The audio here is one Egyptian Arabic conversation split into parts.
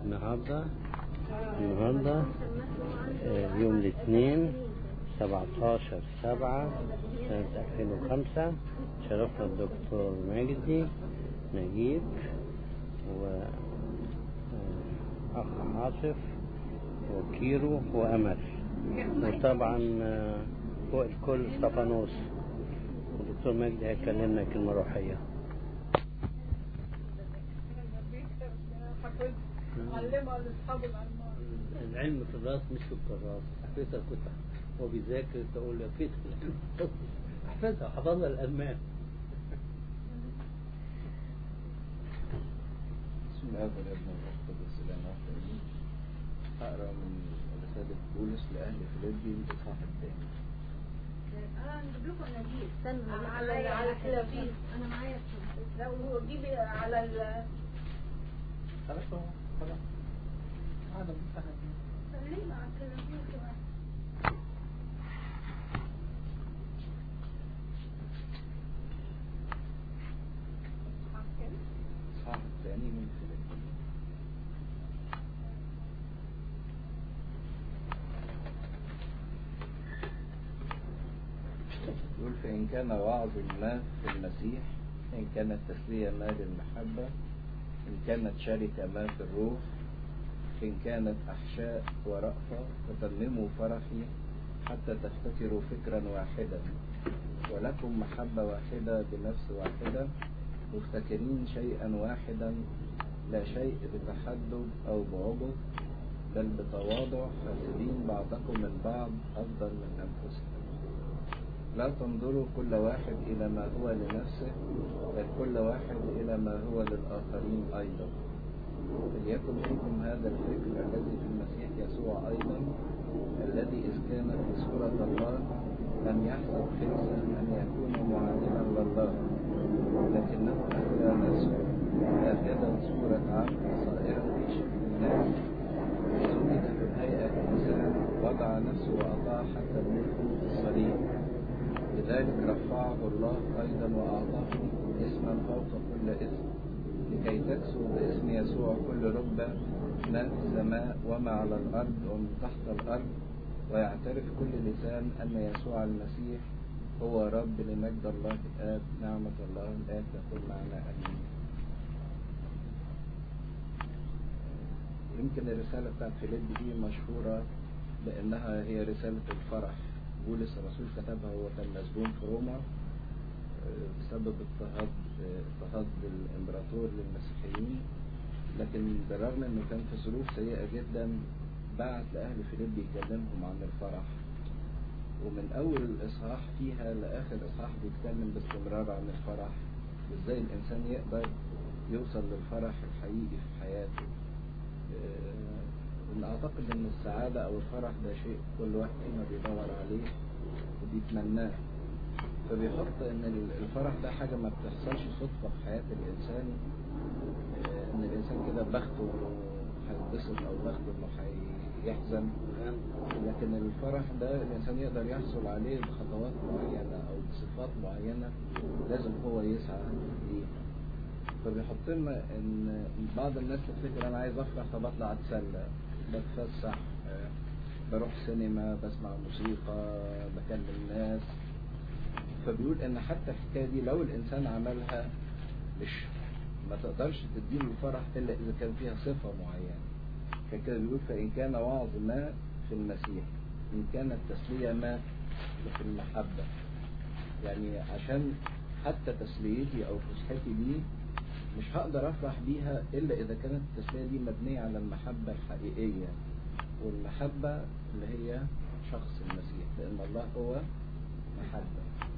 النهاردة النهاردة آه، يوم الاثنين 17 7 سنة 2005 شرفنا الدكتور مجدي نجيب و آه، أخ عاصف وكيرو وأمل وطبعا آه، فوق الكل صفانوس والدكتور مجدي هيكلمنا كلمة روحية علمها لاصحاب العلماء العلم في الراس مش في الكراس حفظها كنت هو بيذاكر تقول له كيف العلم احفظها حفظها الألمان بسم الله والابن والروح القدس الان واحد امين اقرا من رساله بولس لاهل فيليبي الاصحاح الثاني اه نجيب لكم اناجيل استنوا على على الكلابيس انا معايا لا وهو جيب على ال خلاص اهو خلاص هذا مستحيل خلينا على الكلابيس الاصحاح الثاني من فيليبي يقول فإن كان وعظ ما في المسيح إن كانت تسلية ما للمحبة إن كانت شركة ما في الروح إن كانت أحشاء ورأفة فتمموا فرحي حتى تفتكروا فكرا واحدا ولكم محبة واحدة بنفس واحدة مفتكرين شيئا واحدا لا شيء بتحدب أو بعبط بل بتواضع حاسبين بعضكم من بعض أفضل من أنفسكم لا تنظروا كل واحد إلى ما هو لنفسه بل كل واحد إلى ما هو للآخرين أيضا فليكن فيكم هذا الفكر الذي في المسيح يسوع أيضا الذي إذ كان في صورة الله لم يحسب خلسا أن يكون معادلا لله لكنه أخلى نفسه آخذا صورة عبد صائرا في شكل الناس وزوجت في الهيئة إنسان وضع نفسه وأطاع حتى الموت في الصليب لذلك رفعه الله أيضا وأعطاه اسما فوق كل اسم لكي تكسو باسم يسوع كل ركبة ما في السماء وما على الأرض ومن تحت الأرض ويعترف كل لسان أن يسوع المسيح هو رب لمجد الله الآب نعمة الله الآب تكون معنا آمين يمكن الرسالة بتاعت فيليب دي مشهورة بأنها هي رسالة الفرح بولس الرسول كتبها وهو كان مسجون في روما آه، بسبب اضطهاد آه، اضطهاد الامبراطور للمسيحيين لكن بالرغم انه كان في ظروف سيئة جدا بعت لأهل فيليب يكلمهم عن الفرح ومن أول الإصحاح فيها لآخر إصحاح بيتكلم باستمرار عن الفرح وإزاي الإنسان يقدر يوصل للفرح الحقيقي في حياته آه، إن أعتقد إن السعادة أو الفرح ده شيء كل واحد فينا بيدور عليه وبيتمناه فبيحط إن الفرح ده حاجة ما بتحصلش صدفة في حياة الإنسان آه، إن الإنسان كده بخته هيتبسط أو بخته إنه هيحزن لكن الفرح ده الإنسان يقدر يحصل عليه بخطوات معينة أو بصفات معينة لازم هو يسعى ليها فبيحط لنا ان بعض الناس تفتكر انا عايز افرح طب اطلع اتسلى بتفسح آه، بروح سينما بسمع موسيقى بكلم ناس فبيقول ان حتى الحكايه دي لو الانسان عملها مش ما تقدرش تديله الفرح الا اذا كان فيها صفه معينه عشان كده بيقول فان كان وعظ ما في المسيح ان كانت تسليه ما في المحبه يعني عشان حتى تسليتي او فسحتي دي مش هقدر افرح بيها الا اذا كانت التسليه دي مبنيه على المحبه الحقيقيه والمحبه اللي هي شخص المسيح لان الله هو محبه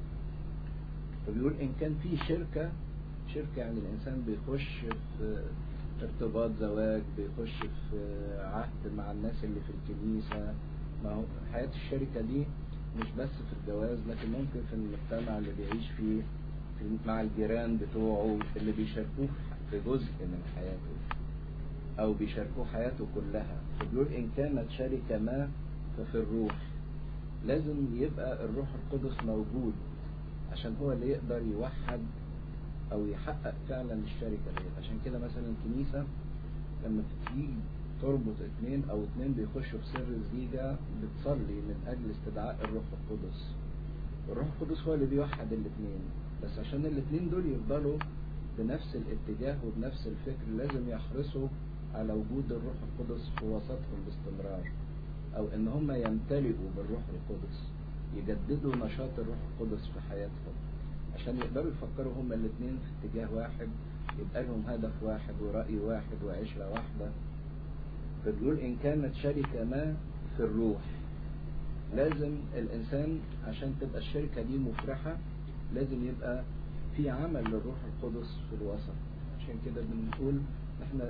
فبيقول ان كان في شركه شركه يعني الانسان بيخش في ارتباط زواج بيخش في عهد مع الناس اللي في الكنيسه ما هو حياه الشركه دي مش بس في الجواز لكن ممكن في المجتمع اللي بيعيش فيه في- مع الجيران بتوعه اللي بيشاركوه في جزء من حياته او بيشاركوه حياته كلها فبيقول ان كانت شركة ما ففي الروح لازم يبقى الروح القدس موجود عشان هو اللي يقدر يوحد او يحقق فعلا الشركة دي عشان كده مثلا الكنيسة لما تيجي تربط اتنين او اتنين بيخشوا في سر الزيجة بتصلي من اجل استدعاء الروح القدس الروح القدس هو اللي بيوحد الاتنين بس عشان الاتنين دول يفضلوا بنفس الاتجاه وبنفس الفكر لازم يحرصوا على وجود الروح القدس في وسطهم باستمرار او ان هم يمتلئوا بالروح القدس يجددوا نشاط الروح القدس في حياتهم عشان يقدروا يفكروا هما الاثنين في اتجاه واحد يبقى لهم هدف واحد ورأي واحد وعشرة واحدة فبيقول إن كانت شركة ما في الروح لازم الإنسان عشان تبقى الشركة دي مفرحة لازم يبقى في عمل للروح القدس في الوسط عشان كده بنقول احنا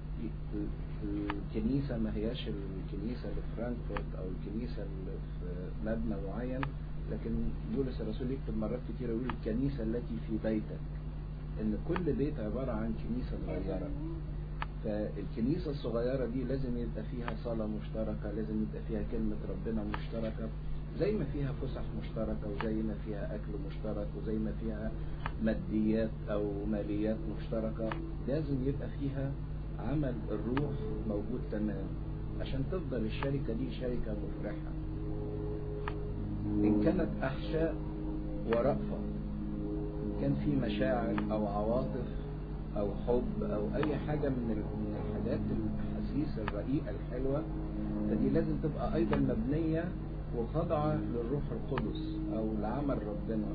الكنيسة ما هياش الكنيسة اللي في فرانكفورت أو الكنيسة اللي في مبنى معين لكن بولس الرسول يكتب مرات كتير يقول الكنيسة التي في بيتك إن كل بيت عبارة عن كنيسة صغيرة فالكنيسة الصغيرة دي لازم يبقى فيها صلاة مشتركة لازم يبقى فيها كلمة ربنا مشتركة زي ما فيها فسح مشتركة وزي ما فيها أكل مشترك وزي ما فيها ماديات أو ماليات مشتركة لازم يبقى فيها عمل الروح موجود تمام عشان تفضل الشركة دي شركة مفرحة إن كانت أحشاء ورأفة إن كان في مشاعر أو عواطف أو حب أو أي حاجة من من الحاجات الأحاسيس الرقيقة الحلوة فدي لازم تبقى أيضا مبنية وخاضعة للروح القدس أو لعمل ربنا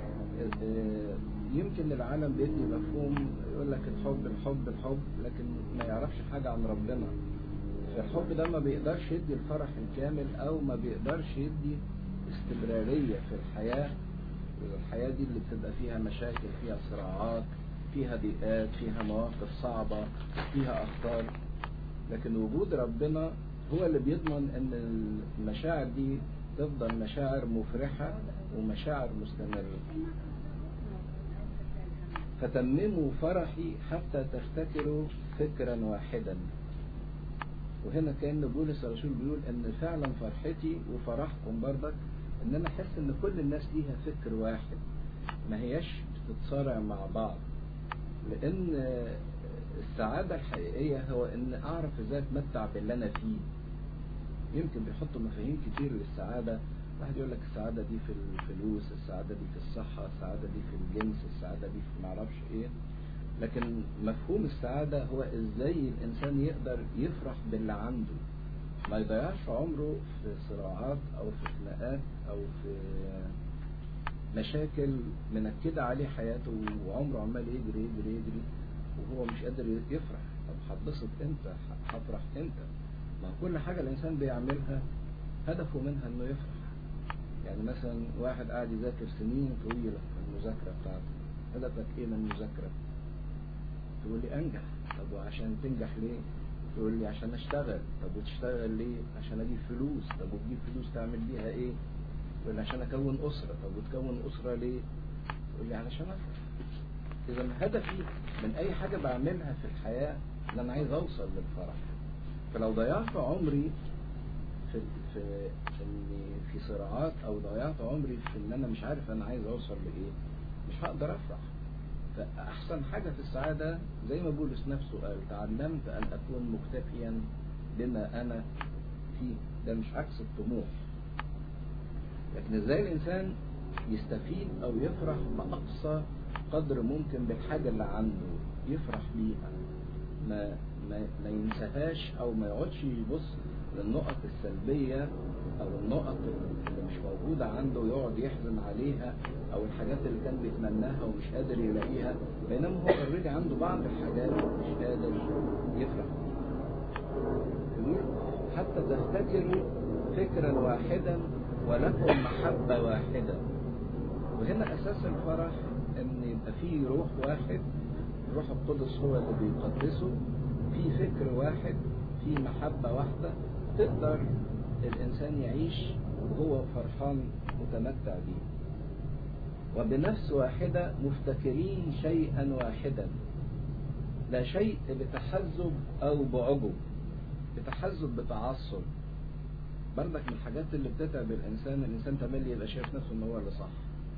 يمكن العالم بيدي مفهوم يقول لك الحب الحب الحب لكن ما يعرفش حاجة عن ربنا فالحب ده ما بيقدرش يدي الفرح الكامل او ما بيقدرش يدي استمرارية في الحياة الحياة دي اللي بتبقى فيها مشاكل فيها صراعات فيها ضيقات فيها مواقف صعبة فيها أخطار لكن وجود ربنا هو اللي بيضمن ان المشاعر دي تفضل مشاعر مفرحة ومشاعر مستمرة فتمموا فرحي حتى تفتكروا فكرا واحدا وهنا كان بولس الرسول بيقول ان فعلا فرحتي وفرحكم برضك ان انا احس ان كل الناس ليها فكر واحد ما هياش بتتصارع مع بعض لان السعادة الحقيقية هو ان اعرف ازاي اتمتع باللي انا فيه يمكن بيحطوا مفاهيم كتير للسعادة واحد يقول لك السعادة دي في الفلوس السعادة دي في الصحة السعادة دي في الجنس السعادة دي في معرفش ايه لكن مفهوم السعادة هو ازاي الانسان يقدر يفرح باللي عنده ما يضيعش عمره في صراعات او في خناقات او في مشاكل منكدة عليه حياته وعمره عمال يجري يجري يجري وهو مش قادر يفرح طب هتبسط امتى هفرح امتى ما كل حاجة الانسان بيعملها هدفه منها انه يفرح يعني مثلا واحد قاعد يذاكر سنين طويلة في المذاكرة بتاعته هدفك ايه من المذاكرة تقول لي انجح طب وعشان تنجح ليه تقول لي عشان اشتغل طب وتشتغل ليه عشان اجيب فلوس طب وتجيب فلوس تعمل بيها ايه تقول لي عشان اكون اسرة طب وتكون اسرة ليه تقول لي علشان افرح اذا هدفي من اي حاجة بعملها في الحياة ان انا عايز اوصل للفرح فلو ضيعت عمري في في اني في صراعات او ضيعت عمري في ان انا مش عارف انا عايز اوصل لايه مش هقدر افرح فاحسن حاجة في السعادة زي ما بولس نفسه قال تعلمت ان اكون مكتفيا بما انا فيه ده مش عكس الطموح لكن ازاي الانسان يستفيد او يفرح باقصى قدر ممكن بالحاجة اللي عنده يفرح بيها ما ما, ما ينساهاش او ما يقعدش يبص للنقط السلبية او النقط اللي مش موجودة عنده ويقعد يحزن عليها او الحاجات اللي كان بيتمناها ومش قادر يلاقيها بينما هو اوريدي عنده بعض الحاجات مش قادر يفرح يقول حتى تفتكروا فكرا واحدا ولكم محبة واحدة وهنا اساس الفرح ان يبقى فيه روح واحد روح القدس هو اللي بيقدسه في فكر واحد في محبة واحدة تقدر الإنسان يعيش وهو فرحان متمتع بيه وبنفس واحدة مفتكرين شيئا واحدا لا شيء بتحزب أو بعجب بتحزب بتعصب برضك من الحاجات اللي بتتعب الإنسان الإنسان تملي يبقى شايف نفسه إن هو اللي صح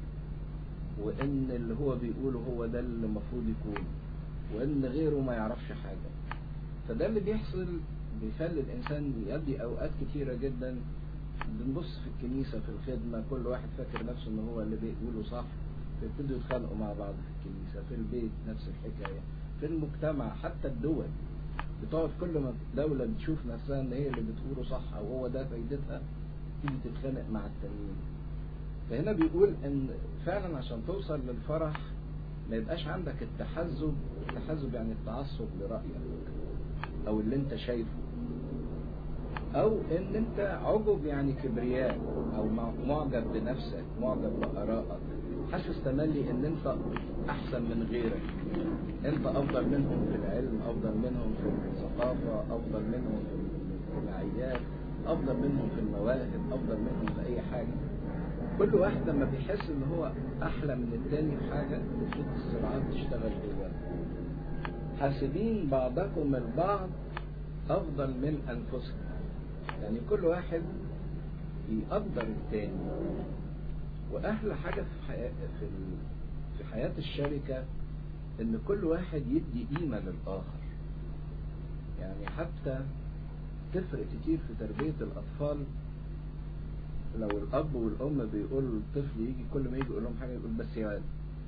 وإن اللي هو بيقوله هو ده اللي المفروض يكون وإن غيره ما يعرفش حاجة فده اللي بيحصل بيخلي الإنسان يقضي أوقات كتيرة جدا بنبص في الكنيسة في الخدمة كل واحد فاكر نفسه إن هو اللي بيقوله صح بيبتدوا يتخانقوا مع بعض في الكنيسة في البيت نفس الحكاية في المجتمع حتى الدول بتقعد كل ما دولة بتشوف نفسها إن هي اللي بتقوله صح أو هو ده فايدتها تيجي تتخانق مع التانيين فهنا بيقول إن فعلا عشان توصل للفرح ما يبقاش عندك التحزب التحزب يعني التعصب لرأيك او اللي انت شايفه او ان انت عجب يعني كبرياء او معجب بنفسك معجب بارائك حاسس تملي ان انت احسن من غيرك انت افضل منهم في العلم افضل منهم في الثقافة افضل منهم في الاعياد افضل منهم في المواهب افضل منهم في اي حاجة كل واحد لما بيحس ان هو احلى من التاني في حاجة بتبتدي الصراعات تشتغل جواه حاسبين بعضكم البعض افضل من انفسكم يعني كل واحد يقدر التاني واحلى حاجة في حياة في, ال... في حياة الشركة ان كل واحد يدي قيمة للاخر يعني حتى تفرق كتير في تربية الاطفال لو الاب والام بيقولوا للطفل يجي كل ما يجي يقول لهم حاجه يقول بس يا ولد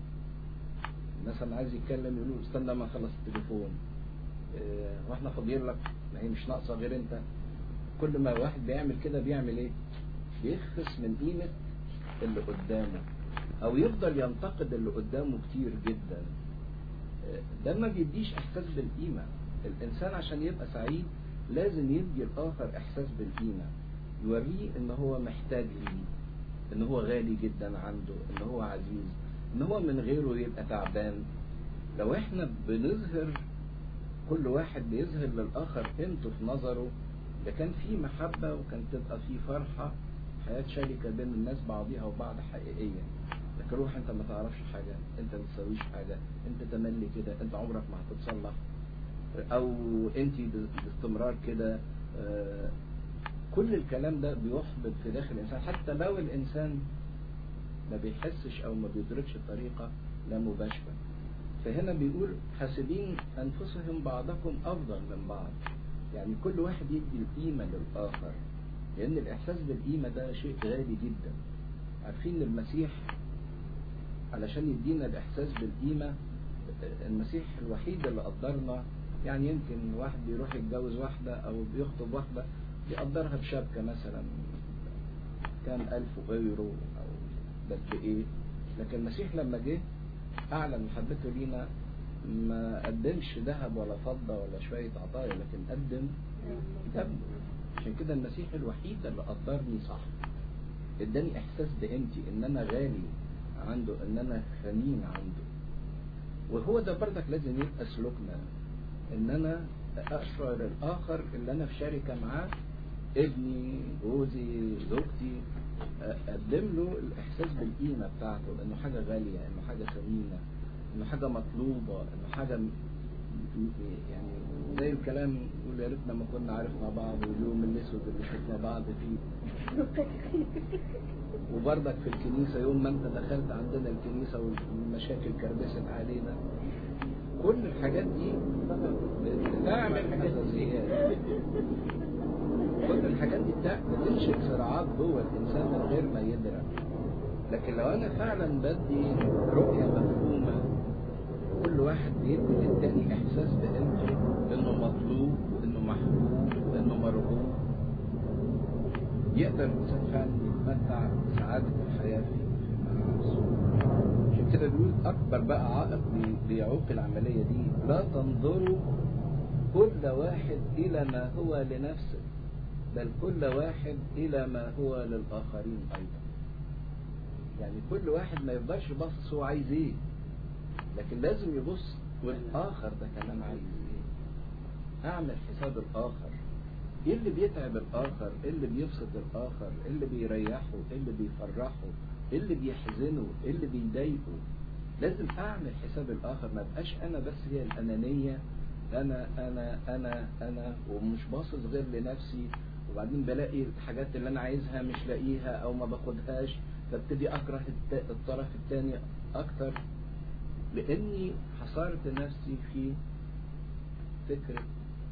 مثلا عايز يتكلم يقول له استنى ما اخلص التليفون إيه واحنا فاضيين لك ما هي مش ناقصه غير انت كل ما واحد بيعمل كده بيعمل ايه بيخفس من قيمه اللي قدامه او يفضل ينتقد اللي قدامه كتير جدا إيه ده ما بيديش احساس بالقيمه الانسان عشان يبقى سعيد لازم يدي الاخر احساس بالقيمه يوريه ان هو محتاج ليه ان هو غالي جدا عنده ان هو عزيز ان هو من غيره يبقى تعبان لو احنا بنظهر كل واحد بيظهر للاخر قيمته في نظره ده كان في محبة وكان تبقى في فرحة حياة شركة بين الناس بعضيها وبعض حقيقية لكن روح انت ما تعرفش حاجة انت ما تسويش حاجة انت تملي كده انت عمرك ما هتتصلح او انت باستمرار كده اه كل الكلام ده بيحبط في داخل الإنسان حتى لو الإنسان ما بيحسش أو ما بيدركش بطريقة لا مباشرة فهنا بيقول حاسبين أنفسهم بعضكم أفضل من بعض يعني كل واحد يدي القيمة للآخر لأن الإحساس بالقيمة ده شيء غالي جدا عارفين المسيح علشان يدينا الإحساس بالقيمة المسيح الوحيد اللي قدرنا يعني يمكن واحد بيروح يتجوز واحدة أو بيخطب واحدة يقدرها بشبكة مثلا كان ألف يورو أو بس إيه لكن المسيح لما جه أعلن محبته لينا ما قدمش ذهب ولا فضة ولا شوية عطايا لكن قدم دم عشان كده المسيح الوحيد اللي قدرني صح اداني احساس بقيمتي ان انا غالي عنده ان انا ثمين عنده وهو ده بردك لازم يبقى سلوكنا ان انا اشعر الاخر اللي انا في شركة معاه ابني جوزي زوجتي اقدم له الاحساس بالقيمة بتاعته انه حاجة غالية انه حاجة ثمينة انه حاجة مطلوبة انه حاجة يعني زي الكلام يقول يا ريتنا ما كنا عرفنا بعض واليوم الاسود اللي شفنا بعض فيه وبرضك في الكنيسة يوم ما انت دخلت عندنا الكنيسة والمشاكل كربست علينا كل الحاجات دي بتعمل حساسيات كل الحاجات دي بتنشئ صراعات جوه الانسان من غير ما يدرك لكن لو انا فعلا بدي رؤية مفهومة كل واحد بيدي للتاني احساس بقيمته انه مطلوب انه محبوب انه مرغوب يقدر الانسان فعلا يتمتع بسعادة الحياة في نفسه عشان كده بيقول اكبر بقى عائق بيعوق العملية دي لا تنظروا كل واحد الى ما هو لنفسه بل كل واحد الى ما هو للاخرين ايضا يعني كل واحد ما يفضلش باصص هو عايز ايه لكن لازم يبص والاخر ده كمان عايز ايه اعمل حساب الاخر ايه اللي بيتعب الاخر ايه اللي بيبسط الاخر ايه اللي بيريحه ايه اللي بيفرحه ايه اللي بيحزنه ايه اللي بيضايقه لازم اعمل حساب الاخر ما بقاش انا بس هي الانانية انا انا انا انا ومش باصص غير لنفسي وبعدين بلاقي الحاجات اللي انا عايزها مش لاقيها او ما باخدهاش فابتدي اكره الطرف الثاني اكتر لاني حصرت نفسي في فكرة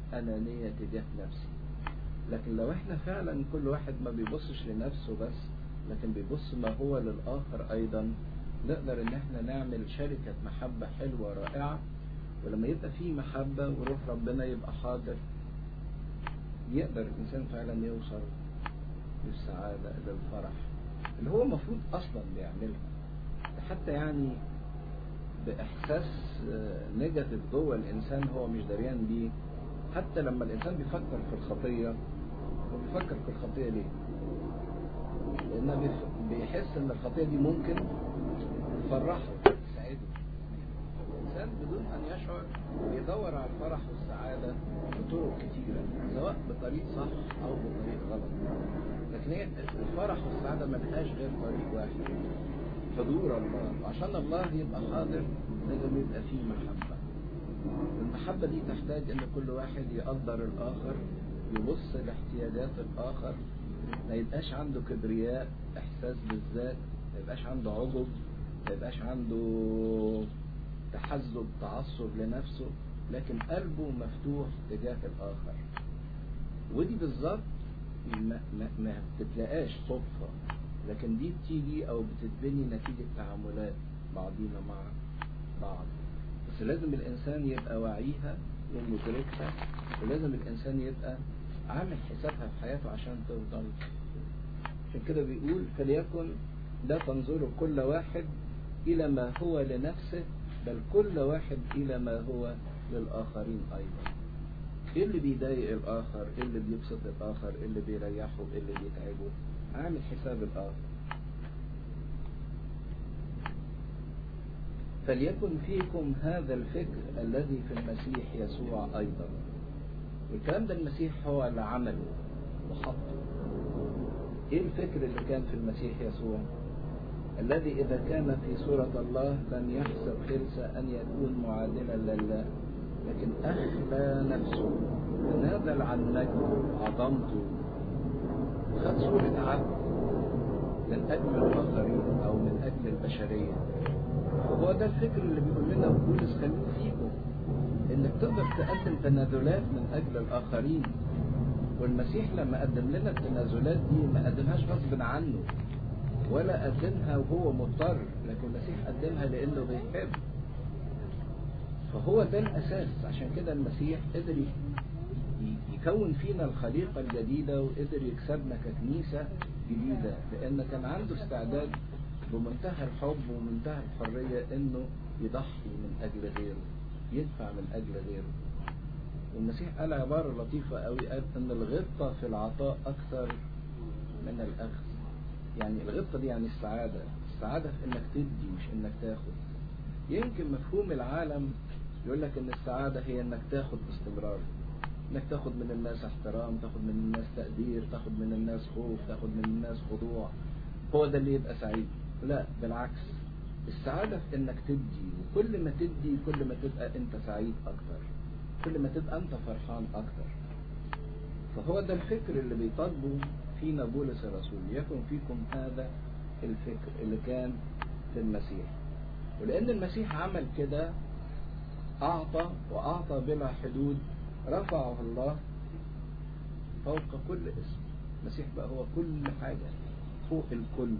أنانية تجاه نفسي لكن لو احنا فعلا كل واحد ما بيبصش لنفسه بس لكن بيبص ما هو للآخر أيضا نقدر ان احنا نعمل شركة محبة حلوة رائعة ولما يبقى في محبة وروح ربنا يبقى حاضر يقدر الإنسان فعلا يوصل للسعادة للفرح اللي هو المفروض أصلا بيعملها ده حتى يعني بإحساس نيجاتيف جوه الإنسان هو مش دريان بيه حتى لما الإنسان بيفكر في الخطية هو بيفكر في الخطية ليه؟ لأنه بيف- بيحس إن الخطية دي ممكن تفرحه تسعده الإنسان بدون أن يشعر بيدور على الفرح والسعادة بطرق كتيرة سواء بطريق صح أو بطريق غلط لكن هي الفرح والسعادة ملهاش غير طريق واحد حضور الله عشان الله يبقى حاضر لازم يبقى فيه محبة المحبة دي تحتاج ان كل واحد يقدر الاخر يبص لاحتياجات الاخر ما يبقاش عنده كبرياء احساس بالذات ما يبقاش عنده عجب ما يبقاش عنده تحزب تعصب لنفسه لكن قلبه مفتوح تجاه الاخر ودي بالظبط ما, ما, ما بتتلاقاش صدفة لكن دي بتيجي او بتتبني نتيجة تعاملات بعضينا مع بعض بس لازم الانسان يبقى واعيها ومدركها ولازم الانسان يبقى عامل حسابها في حياته عشان تفضل عشان كده بيقول فليكن لا تنظروا كل واحد الى ما هو لنفسه بل كل واحد الى ما هو للاخرين ايضا ايه اللي بيضايق الاخر ايه اللي بيبسط الاخر ايه اللي بيريحه ايه اللي بيتعبه عامل حساب الاخر فليكن فيكم هذا الفكر الذي في المسيح يسوع ايضا والكلام ده المسيح هو اللي عمله وحطه ايه الفكر اللي كان في المسيح يسوع الذي اذا كان في صورة الله لم يحسب خلسة ان يكون معادلا لله لكن اخلى نفسه ونادل عن مجده وعظمته خد صورة عبد من اجل الاخرين او من اجل البشرية وهو ده الفكر اللي بيقول لنا بولس خلوه فيكم انك تقدر تقدم تنازلات من اجل الاخرين والمسيح لما قدم لنا التنازلات دي ما قدمهاش غصب عنه ولا قدمها وهو مضطر لكن المسيح قدمها لانه بيحب فهو ده الاساس عشان كده المسيح قدر يكون فينا الخليقة الجديدة وقدر يكسبنا ككنيسة جديدة لان كان عنده استعداد بمنتهى الحب ومنتهى الحرية انه يضحي من اجل غيره يدفع من اجل غيره والمسيح قال عبارة لطيفة قوي قال ان الغبطة في العطاء اكثر من الاخذ يعني الغبطة دي يعني السعادة السعادة في انك تدي مش انك تاخد يمكن مفهوم العالم يقول لك ان السعادة هي انك تاخد باستمرار انك تاخد من الناس احترام تاخد من الناس تقدير تاخد من الناس خوف تاخد من الناس خضوع هو ده اللي يبقى سعيد لا بالعكس السعادة في انك تدي وكل ما تدي كل ما تبقى انت سعيد اكتر كل ما تبقى انت فرحان اكتر فهو ده الفكر اللي بيطالبه فينا بولس الرسول يكن فيكم هذا الفكر اللي كان في المسيح ولان المسيح عمل كده اعطى واعطى بلا حدود رفعه الله فوق كل اسم المسيح بقى هو كل حاجة فوق الكل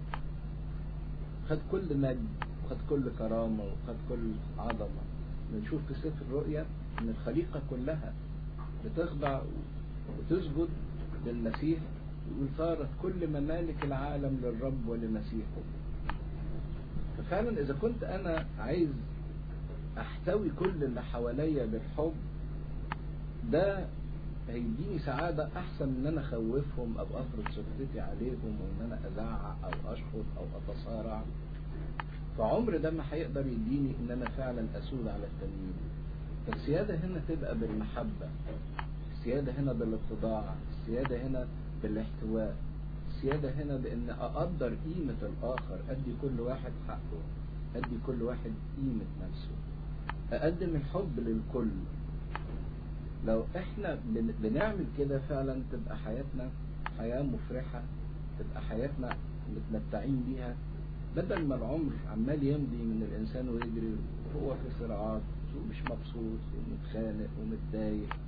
خد كل مجد وخد كل كرامة وخد كل عظمة بنشوف في سفر الرؤيا ان الخليقة كلها بتخضع وتسجد للمسيح يقول صارت كل ممالك العالم للرب ولمسيحه ففعلا اذا كنت انا عايز احتوي كل اللي حواليا بالحب ده هيديني سعادة أحسن من إن أنا أخوفهم أو أفرض سلطتي عليهم وإن أنا أزعق أو أشخط أو أتصارع فعمر ده ما هيقدر يديني إن أنا فعلا أسود على التانيين فالسيادة هنا تبقى بالمحبة السيادة هنا بالاتضاع السيادة هنا بالاحتواء السيادة هنا بإن أقدر قيمة الآخر أدي كل واحد حقه أدي كل واحد قيمة نفسه أقدم الحب للكل لو احنا بنعمل كده فعلا تبقى حياتنا حياة مفرحة تبقى حياتنا متمتعين بيها بدل ما العمر عمال يمضي من الانسان ويجري وهو في صراعات ومش مبسوط ومتخانق ومتضايق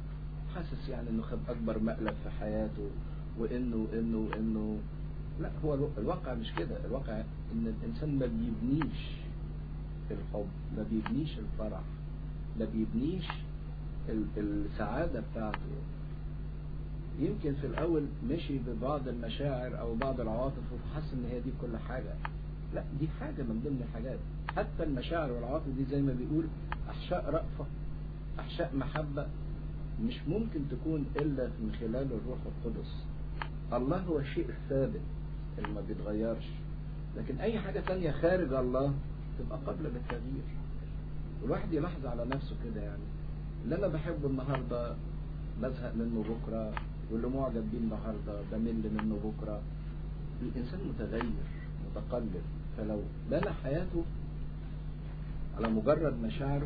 حاسس يعني انه خد اكبر مقلب في حياته وانه انه انه لا هو الو- الواقع مش كده الواقع ان الانسان ما بيبنيش الحب ما بيبنيش الفرح ما بيبنيش ال- السعادة بتاعته يمكن في الأول مشي ببعض المشاعر أو بعض العواطف وحس إن هي دي كل حاجة لا دي حاجة من ضمن الحاجات حتى المشاعر والعواطف دي زي ما بيقول أحشاء رأفة أحشاء محبة مش ممكن تكون إلا من خلال الروح القدس الله هو الشيء الثابت اللي ما بيتغيرش لكن أي حاجة تانية خارج الله تبقى قابلة للتغيير والواحد يلاحظ على نفسه كده يعني اللي أنا بحبه النهاردة بزهق منه بكرة واللي معجب بيه النهاردة بمل منه بكرة الإنسان متغير متقلب فلو بنى حياته على مجرد مشاعره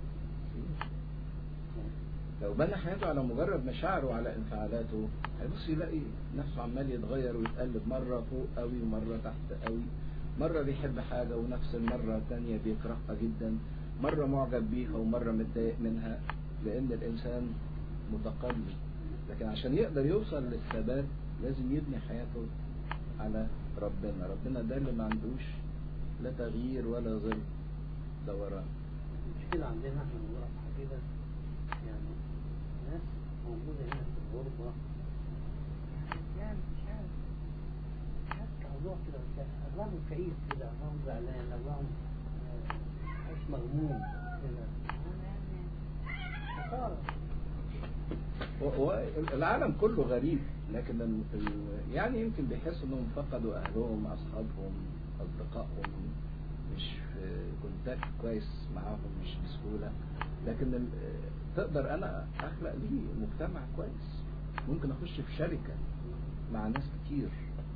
لو بنى حياته على مجرد مشاعره وعلى انفعالاته هيبص يلاقي نفسه عمال يتغير ويتقلب مرة فوق قوي ومرة تحت قوي مرة بيحب حاجة ونفس المرة التانية بيكرهها جدا مرة معجب بيها ومرة متضايق منها لأن الإنسان متقلب لكن عشان يقدر يوصل للثبات لازم يبني حياته على ربنا ربنا ده اللي ما عندوش لا تغيير ولا ظل دوران المشكلة عندنا احنا بنقرا كده يعني ناس موجودة هنا في الغربة يعني مش عارف ناس موضوع كده بس أغلبهم كئيب كده أغلبهم زعلان أغلبهم آه، عايش مغموم كده يعني خسارة و- و- العالم كله غريب لكن ال- ال- يعني يمكن بيحسوا انهم فقدوا اهلهم اصحابهم اصدقائهم مش في كونتاكت كويس معاهم مش بسهوله لكن ال- تقدر انا اخلق لي مجتمع كويس ممكن اخش في شركه مع ناس كتير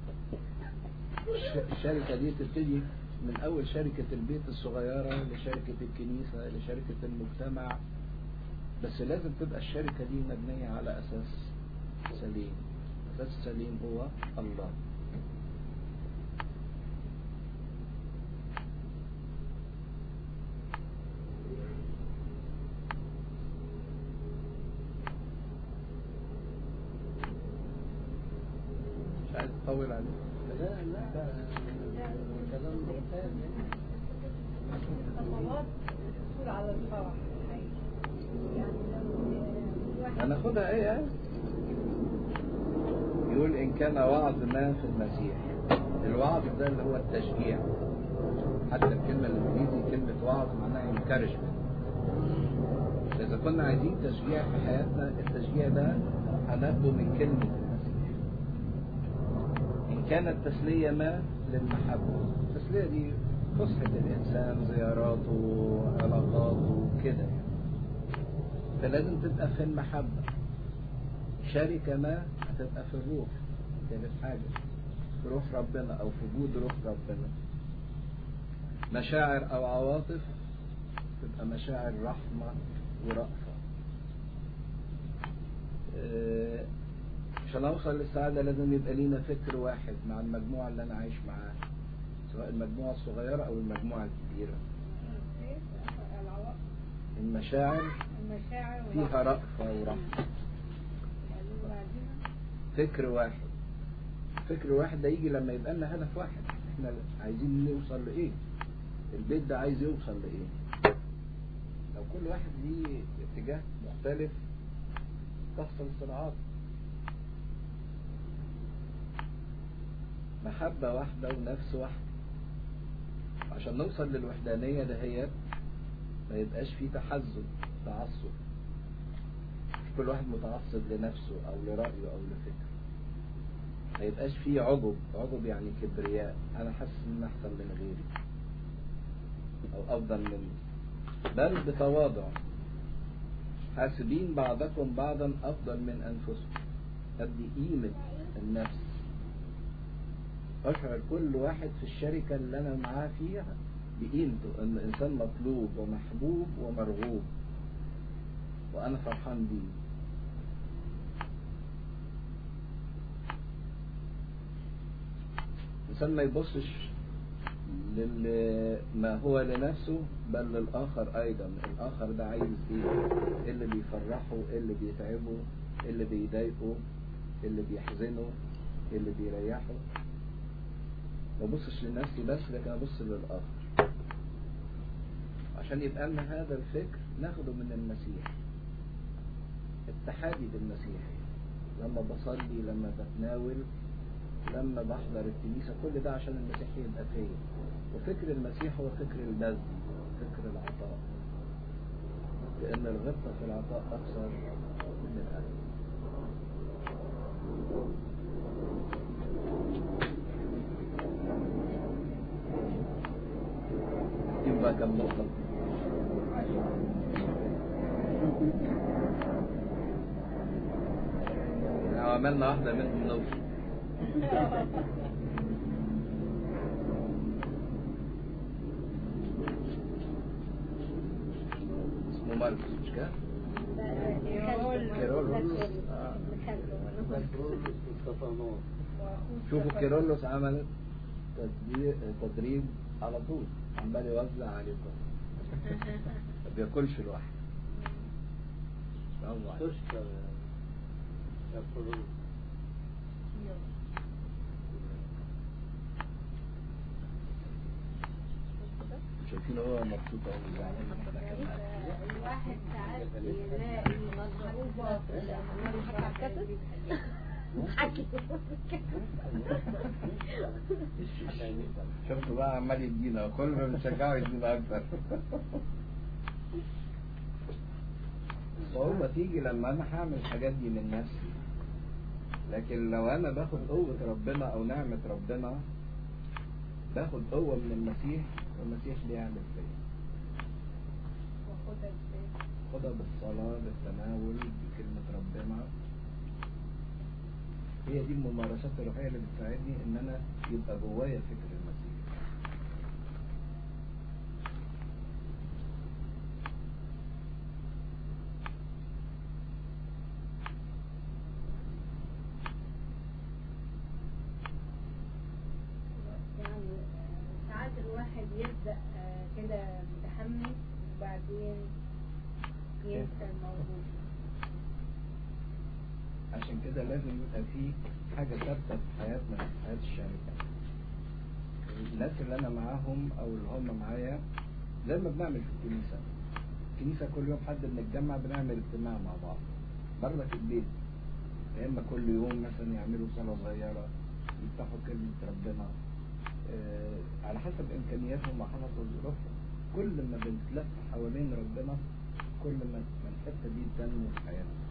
الش- الشركه دي تبتدي من اول شركه البيت الصغيره لشركه الكنيسه لشركه المجتمع بس لازم تبقى الشركة دي مبنية على أساس سليم أساس سليم هو الله مش عايز أطول عليك لا لا ده كلام ممتاز يعني الخطوات تدخل على الفرح يعني لو واحد هناخدها ايه يعني؟ يقول ان كان وعظ ما في المسيح الوعظ ده اللي هو التشجيع حتى الكلمة الانجليزي كلمة وعظ معناها encouragement إذا كنا عايزين تشجيع في حياتنا التشجيع ده هناخده من كلمة المسيح إن كانت تسلية ما للمحبة التسلية دي فسحة الإنسان زياراته علاقاته كده يعني فلازم تبقى في المحبة شركة ما هتبقى في الروح ثالث حاجة في روح ربنا أو في وجود روح ربنا مشاعر أو عواطف تبقى مشاعر رحمة ورأفة آه، عشان أوصل للسعادة لازم يبقى لينا فكر واحد مع المجموعة اللي أنا عايش معاها سواء المجموعة الصغيرة أو المجموعة الكبيرة العواطف المشاعر المشاعر فيها رأفة ورحمة فكر واحد فكر واحد ده يجي لما يبقى لنا هدف واحد احنا عايزين نوصل لايه البيت ده عايز يوصل لايه لو كل واحد ليه اتجاه مختلف تحصل صراعات محبة واحدة ونفس واحدة عشان نوصل للوحدانية دهيت ما يبقاش فيه تحزب تعصب مش كل واحد متعصب لنفسه او لرأيه او لفكره ما يبقاش فيه عجب عجب يعني كبرياء انا حاسس ان احسن من غيري او افضل مني بل بتواضع حاسبين بعضكم بعضا افضل من انفسكم ادي قيمة النفس اشعر كل واحد في الشركة اللي انا معاه فيها بقيمته ان الانسان مطلوب ومحبوب ومرغوب وانا فرحان بيه الانسان ما يبصش لما هو لنفسه بل للاخر ايضا الاخر ده عايز ايه إيه اللي بيفرحه ايه اللي بيتعبه ايه اللي بيضايقه ايه اللي بيحزنه ايه اللي بيريحه ما ببصش لنفسي بس لكن ابص للاخر عشان يبقى لنا هذا الفكر ناخده من المسيح اتحادي بالمسيح لما بصلي لما بتناول لما بحضر الكنيسة كل ده عشان المسيح يبقى فيا وفكر المسيح هو فكر البذل فكر العطاء لأن الغبطة في العطاء أكثر من الألم يبقى كم نقطة لو عملنا واحدة منهم نوصل اسمه ماركوس مش كده؟ كيرولوس آه. بطرس وستفانوس شوفوا كيرولوس عمل تدريب, تدريب على طول عمال يوزع عليكم ما بياكلش لوحده برافو عليك. تشكر يا فضل شايفين هو مبسوط قوي زعلان إن إحنا كنا قاعدين. الواحد ساعات يلاقي مصروفة شفتوا بقى عمال يدينا كل ما بنشجعه يدينا اكتر الصعوبة تيجي لما انا هعمل الحاجات دي من نفسي لكن لو انا باخد قوة ربنا او نعمة ربنا باخد قوة من المسيح والمسيح بيعمل فيا خدها بالصلاة بالتناول بكلمة ربنا هي دي الممارسات الروحية اللي بتساعدني ان انا يبقى جوايا فكر المسيح يعني ساعات الواحد يبدأ آه، كده متحمس وبعدين ينسى الموضوع عشان كده لازم يبقى في حاجة ثابتة في حياتنا في حياة الشركة الناس اللي أنا معاهم أو اللي هم معايا زي ما بنعمل في الكنيسة الكنيسة كل يوم حد بنتجمع بنعمل اجتماع مع بعض برضه في البيت يا إما كل يوم مثلا يعملوا صلاة صغيرة يفتحوا كلمة ربنا آه على حسب إمكانياتهم وحسب ظروفهم كل ما بنتلف حوالين ربنا كل ما ما الحتة دي تنمو في حياتنا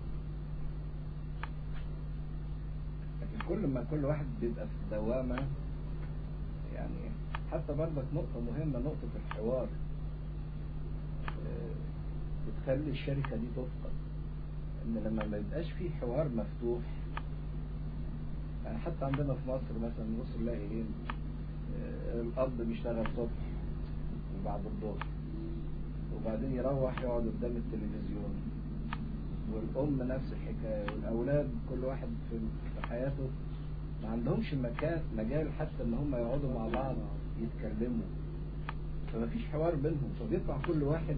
لكن كل ما كل واحد بيبقى في دوامة يعني حتى برضك نقطة مهمة نقطة الحوار آه، بتخلي الشركة دي تفقد ان لما ما يبقاش في حوار مفتوح يعني حتى عندنا في مصر مثلا نبص نلاقي ايه آه، الاب بيشتغل صبح وبعد الظهر وبعدين يروح يقعد قدام التلفزيون والأم نفس الحكاية والأولاد كل واحد في في حياته ما عندهمش مكان مجال حتى إن هم يقعدوا مع بعض يتكلموا فما فيش حوار بينهم فبيطلع كل واحد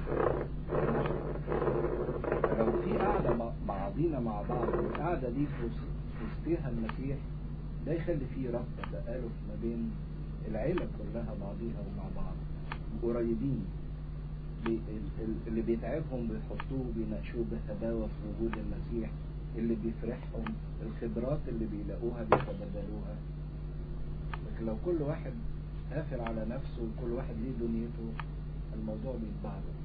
لو في قعدة مع بعضينا مع بعض والقعدة دي في وسط- في وسطها المسيح ده يخلي فيه ربط تآلف ما بين العيلة كلها بعضيها ومع بعض قريبين بي- ال- ال- اللي بيتعبهم بيحطوه بيناقشوه بهداوة في وجود المسيح اللي بيفرحهم الخبرات اللي بيلاقوها بيتبادلوها لكن لو كل واحد قافل على نفسه وكل واحد ليه دنيته الموضوع بيتبعض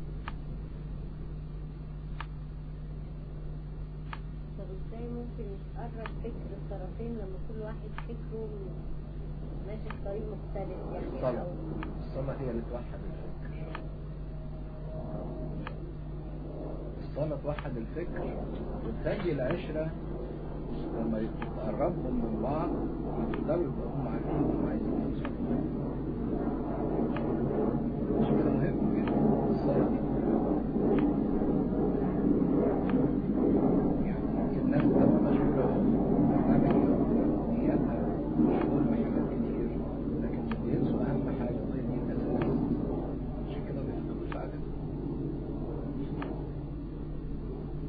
طب ازاي ممكن يتقرب فكر الطرفين لما كل واحد فكره ماشي في طريق مختلف يعني الصلاة او الصلاة هي اللي توحد الفكر الصلاة توحد الفكر وتخلي العشرة لما تقربهم من بعض يقدروا يبقوا هم عارفين هم عايزين يوصلوا عشان كده مهم جدا الصلاة دي يعني ممكن ناس تبقى مشهورة بتعمل نياتها مشهور بحاجات كتير لكن بينسوا أهم حاجة وهي دي الأساس عشان كده بيفضلوا سعادتهم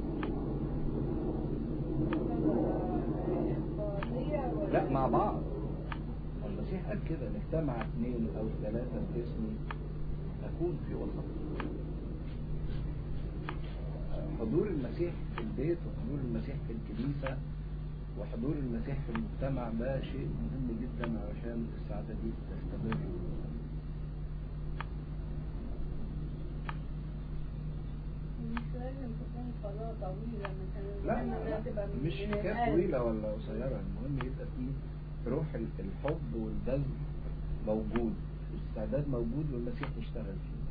لا مع بعض المسيح قال كده ان اجتمع اثنين او ثلاثة باسمي اكون في وسط حضور المسيح في البيت وحضور المسيح في الكنيسة وحضور المسيح في المجتمع ده شيء مهم جدا علشان السعادة دي تستمر مش لازم تكون صلاة طويلة مثلا لا إنما لا, لا تبقى من- مش من حكاية القلب. طويلة ولا قصيرة المهم يبقى فيه روح ال- الحب والبذل موجود الاستعداد موجود والمسيح يشتغل فيه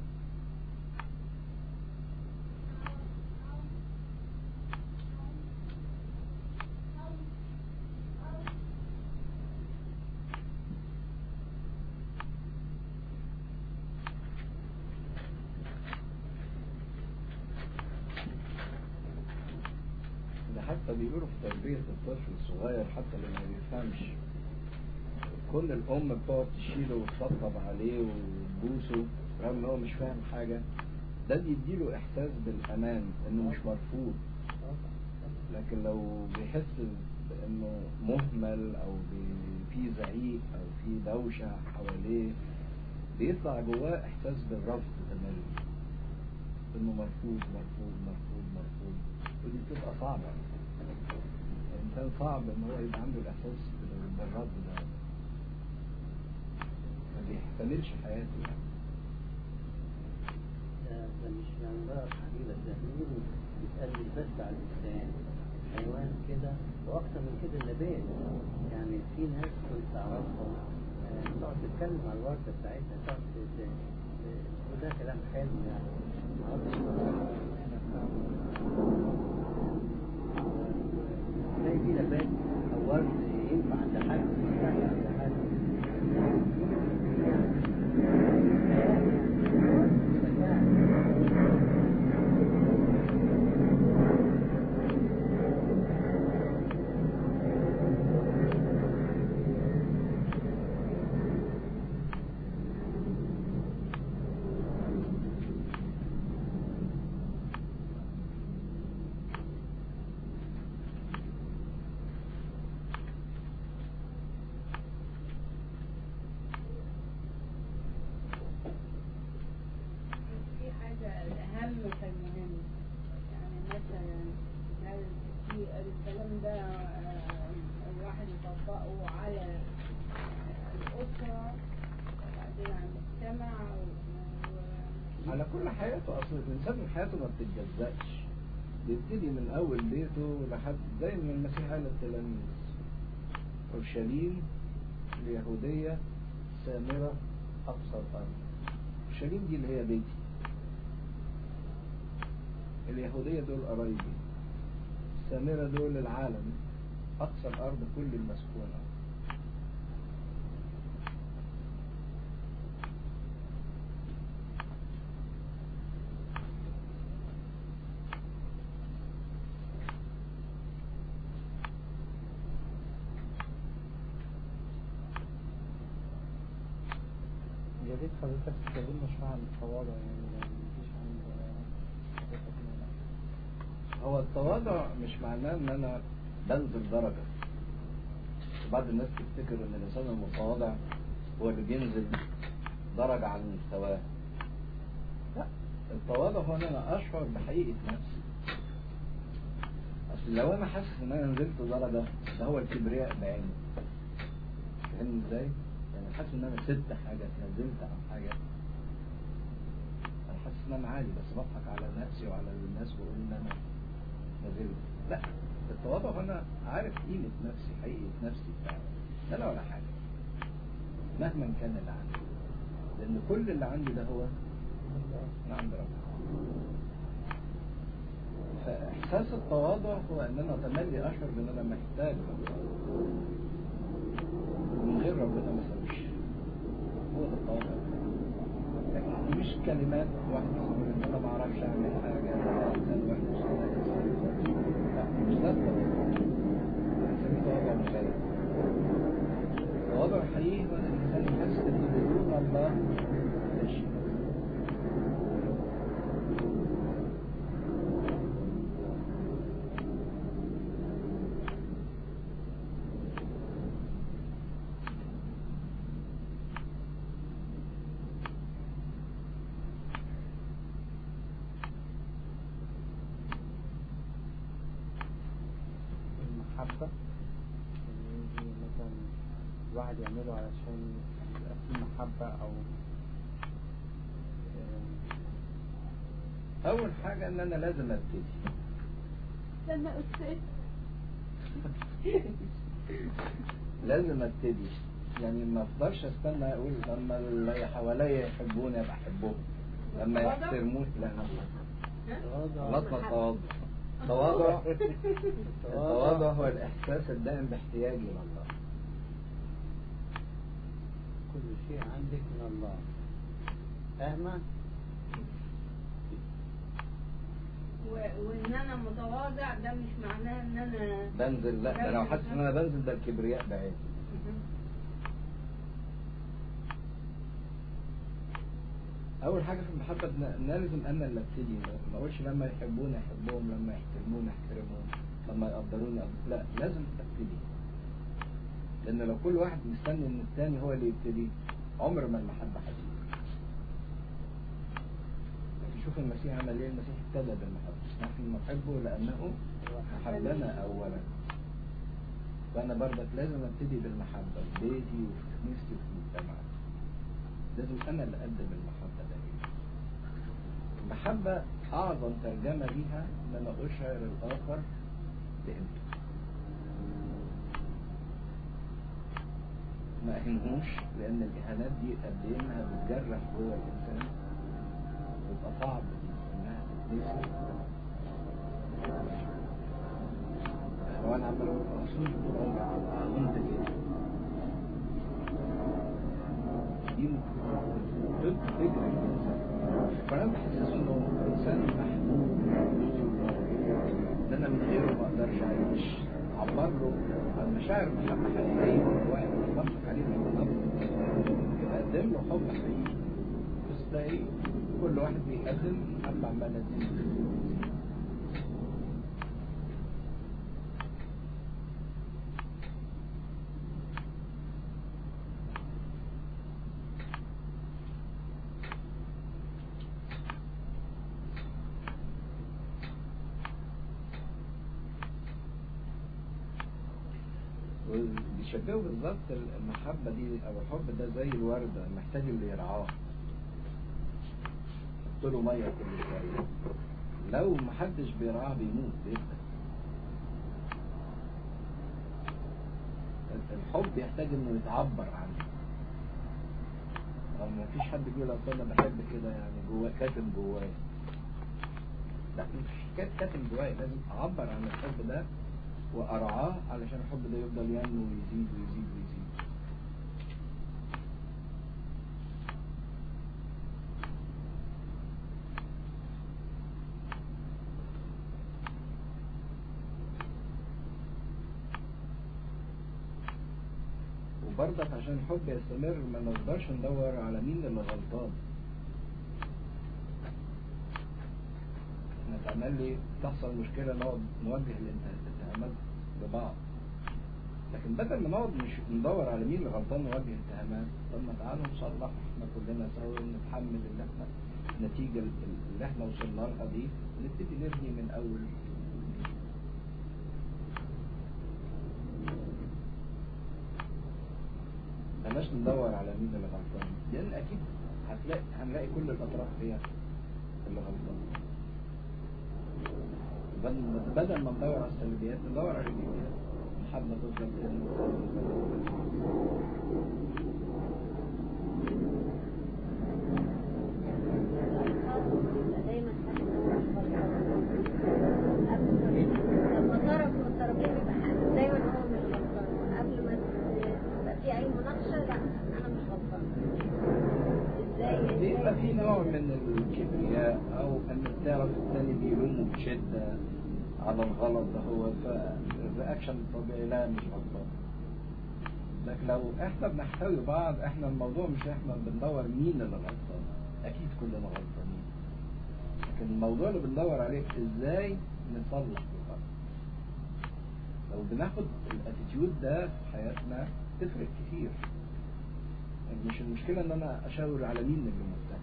ده حتى بيقولوا في تربية الطفل الصغير حتى اللي ما بيفهمش كل الأم بتقعد تشيله وتطبطب عليه وتبوسه رغم إن هو مش فاهم حاجة ده بيديله إحساس بالأمان إنه مش مرفوض لكن لو بيحس بإنه مهمل أو بي- في زعيق أو في دوشة حواليه بيطلع جواه إحساس بالرفض تماما إنه مرفوض مرفوض مرفوض مرفوض ودي بتبقى صعبة الإنسان صعب إن هو يبقى عنده الإحساس بال- بالرفض ده ما بيحتملش حياته يعني ده ده مش يعني بقى حبيبة ده بيقولوا بيتقلب بس على الإنسان حيوان كده وأكتر من كده النبات يعني في ناس كنت أعرفهم آه، تقعد تتكلم على الوردة بتاعتها تقعد ت- ت- تقول لها كلام حلو يعني معرفش تلاقي في نبات أو ورد ينفع عند حد يستعمل عند حد في حاجة الأهم فالمهم يعني مثلا هل في الكلام ده آه، الواحد يطبقه على الأسرة وبعدين على المجتمع و- و- على كل حياته اصل الانسان حياته ما بتتجزأش بيبتدي من اول بيته لحد زي ما المسيح قال للتلاميذ اورشليم اليهوديه سامره اقصى الارض اورشليم دي اللي هي بيتي اليهوديه دول قرايبي السامره دول العالم اقصى الارض كل المسكونه يا ريت حضرتك تكلمنا شوية عن التواضع يعني لو مفيش عند حضرتك مانع. هو التواضع مش معناه ان انا بنزل درجة بعض الناس تفتكر ان الانسان المتواضع هو اللي بينزل درجة عن مستواه لا التواضع هو ان انا اشعر بحقيقة نفسي اصل لو انا حاسس ان انا نزلت درجة ده هو الكبرياء بعينه فاهم ازاي؟ يعني حاسس ان انا سبت حاجة نزلت عن حاجة انا حاسس ان انا عادي بس بضحك على نفسي وعلى الناس واقول ان انا نزلت لا التواضع هنا عارف قيمة نفسي حقيقة نفسي بتاعتي لا لا ولا حاجة مهما كان اللي عندي لأن كل اللي عندي ده هو من عند ربنا فإحساس التواضع هو إن أنا تملي أشعر بإن أنا محتاج ربنا ومن غير ربنا ما أسويش هو ده التواضع لكن دي مش كلمات واحد يقول إن أنا ما أعرفش أعمل حاجة أنا إنسان وحش أنا إنسان لا مش ده التواضع بنسميه تواضع مبالغ التواضع الحقيقي هو إن الإنسان يحس إن بدون الله لا شيء المحبة يعني يجي مثلا الواحد يعمله علشان يبقى فيه محبة أو آم، اول حاجة ان انا لازم ابتدي لما أستاذ لازم ابتدي يعني ما افضلش استنى اقول لما اللي حواليا يحبوني ابقى احبهم لما تواضع؟ يحترموني لا تواضع غلطنا التواضع التواضع التواضع هو الاحساس الدائم باحتياجي الى الله كل شيء عندك من الله فاهمة؟ و- وإن أنا متواضع ده مش معناه إن أنا بنزل لا ده لو حاسس ان انا بنزل ده الكبرياء بعيد اول حاجه في المحبه ان إن لازم انا اللي ابتدي ما اقولش لما يحبوني احبهم لما يحترموني احترمهم لما يقدروني أقدر. لا لازم ابتدي لان لو كل واحد مستني ان الثاني هو اللي يبتدي عمر ما المحبه هتيجي لكن شوف المسيح عمل ايه المسيح ابتدى بالمحبه نحن نحبه لانه حبنا اولا فانا برضك لازم ابتدي بالمحبه في بيتي وفي كنيستي وفي مجتمعي لازم انا اللي اقدم المحبه دائما المحبه اعظم ترجمه ليها ان انا اشعر الاخر بقيمته ما اهنهوش لان الاهانات دي قد ايه انها بتجرح جوه الانسان ويبقى صعب انها تتنسي لو انا عمال اقول رسول طول عمري وانت كده دي ضد فكر الانسان فانا بحسسه انه انسان محبوب ان انا من غيره ما اقدرش اعيش عبر له عن مشاعر محبه حقيقيه واحد بيطبق عليه بالظبط يقدم له حب حقيقي بس تلاقي كل واحد بيقدم محبه عماله تزيد بيشبهوا بالظبط المحبة دي أو الحب ده زي الوردة محتاج اللي يرعاه يحط له مية كل شوية لو محدش بيرعاه بيموت بيبقى الحب يحتاج انه يتعبر عنه أو ما فيش حد بيقول اصل انا بحب كده يعني جواه كاتم جوايا لا مش كات- كاتم جوايا لازم اعبر عن الحب ده وارعاه علشان الحب ده يفضل ينمو ويزيد ويزيد ويزيد وبرضك عشان الحب يستمر ما نقدرش ندور على مين اللي غلطان احنا تعمل لي تحصل مشكلة نقعد نوجه الاتهامات لبعض لكن بدل ما نقعد مش ندور على مين اللي غلطان نوجه اتهامات طب ما تعالوا نصلح احنا كلنا سوا نتحمل اللي احنا النتيجة اللي احنا وصلنا لها دي نبتدي نبني من اول بلاش ندور على مين اللي غلطان لان اكيد هتلاقي هنلاقي كل الاطراف فيها اللي غلطان بدل بدل ما ندور على السلبيات ندور على الايجابيات محبة تفضل تاني دايما حاسس ان هو مش غلطان قبل لما طرف من الطرفين يبقى حاسس دايما هو مش غلطان قبل ما يبقى في اي مناقشه لا انا مش غلطان ازاي بيبقى في نوع من الكبرياء او ان الطرف الثاني بيلومه بشدة على الغلط ده هو فالرياكشن الطبيعي لا مش غلطان لكن لو احنا بنحتوي بعض احنا الموضوع مش احنا بندور مين اللي غلطان اكيد كلنا غلطانين لكن الموضوع اللي بندور عليه ازاي نصلح الغلط لو بناخد الاتيتيود ده في حياتنا تفرق كتير يعني مش المشكلة ان انا اشاور على مين اللي متهم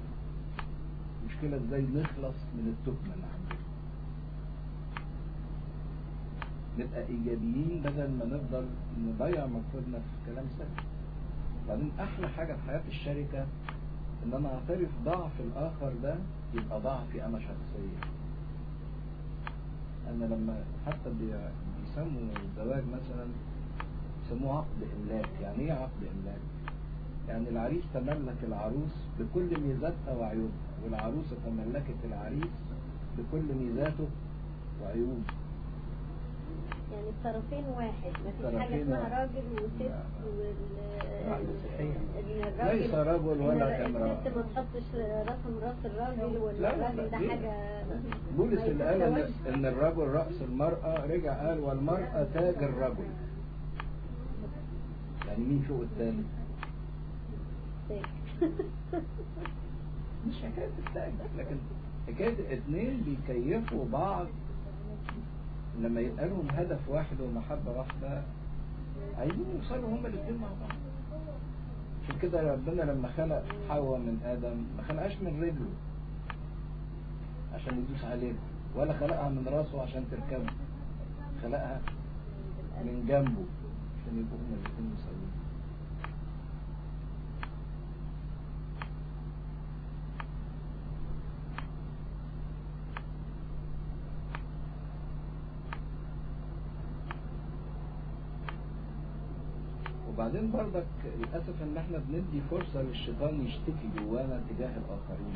المشكلة ازاي نخلص من التهمة اللي عندنا نبقى ايجابيين بدل ما نفضل نضيع مجهودنا في كلام سلبي بعدين احلى حاجه في حياه الشركه ان انا اعترف ضعف الاخر ده يبقى ضعفي انا شخصيا انا لما حتى بي- بيسموا الزواج مثلا يسموه عقد املاك يعني ايه عقد املاك يعني العريس تملك العروس بكل ميزاتها وعيوبها والعروسه تملكت العريس بكل ميزاته وعيوبه يعني الطرفين واحد مفيش حاجة الطرفين اسمها واحد. راجل وست لا. وال لا، مسيحية. إن الراجل ليس رجل ولا إن امرأة. الست ما تحطش رقم راس الراجل لا، لا، والراجل ده ليه؟ حاجة بولس ما اللي قال ان يتساويش. ان الرجل راس المراه رجع قال والمراه تاج الرجل يعني مين فوق الثاني مش حكايه التاج لكن حكايه اتنين بيكيفوا بعض لما يبقى لهم هدف واحد ومحبه واحده عايزين يوصلوا هما الاثنين مع بعض عشان كده ربنا لما خلق حواء من ادم ما خلقهاش من رجله عشان يدوس عليه ولا خلقها من راسه عشان تركبه خلقها من جنبه عشان يبقوا هما الاثنين مساويين وبعدين برضك للأسف إن إحنا بندي فرصة للشيطان يشتكي جوانا تجاه الآخرين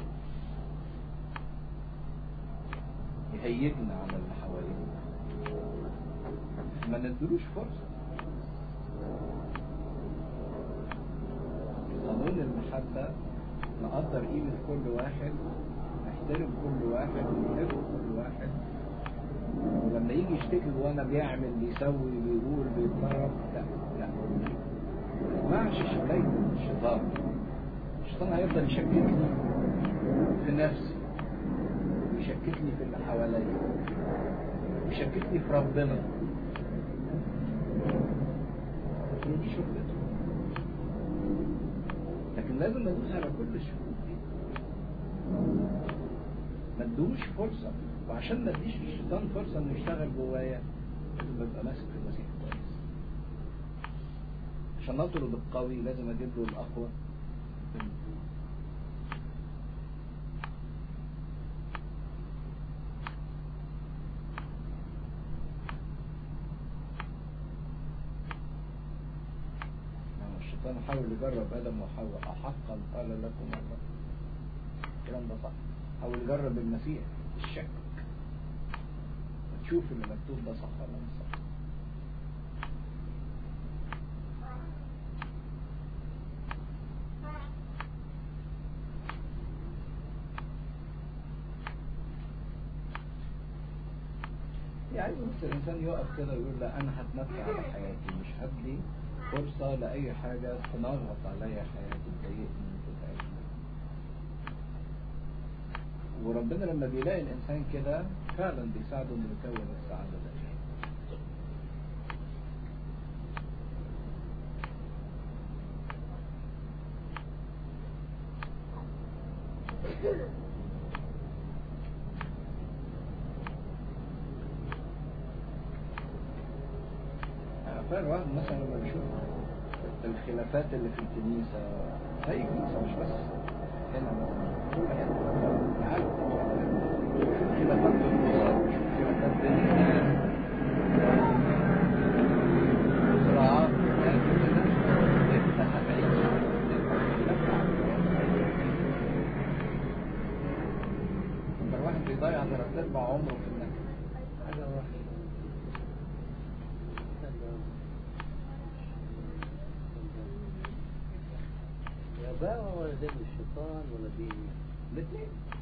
يهيجنا على اللي حوالينا ما ندلوش فرصة قانون المحبة نقدر قيمة كل واحد نحترم كل واحد ونحب كل واحد ولما يجي يشتكي جوانا بيعمل بيسوي بيقول بيتضرب لا لا ما تسمعش شكاية الشيطان الشيطان هيفضل يشككني في نفسي يشككني في اللي حواليا يشككني في ربنا هي دي شغلته لكن لازم ادوس على كل الشكوك دي ما ادوش فرصه وعشان ما اديش للشيطان فرصه انه يشتغل جوايا لازم ابقى ماسك في المسيح كويس عشان اطرد القوي لازم اجيب له الاقوى يعني الشيطان حاول يجرب ادم وحواء احقا قال لكم الله الكلام ده صح حاول يجرب المسيح الشك وتشوف اللي مكتوب ده صح ولا مش صح يعني بس الإنسان يقف كده ويقول لا أنا هتمتع على حياتي مش هدي فرصة لأي حاجة تنغط عليا حياتي تضايقني تتعبني وربنا لما بيلاقي الإنسان كده فعلا بيساعده إنه يكون السعادة ده عارفين الواحد مثلا لما بيشوف الخلافات اللي في الكنيسة زي الكنيسة مش بس هنا مثلا كل حتة العالم شوف خلافات في الأسر شوف خلافات بين الناس صراعات يعني كل الناس بيبقى حبايب لما الواحد بيضيع ثلاث أرباع عمره في النكد حاجة واحدة يا بقى ولا دين الشيطان ولا دين الاثنين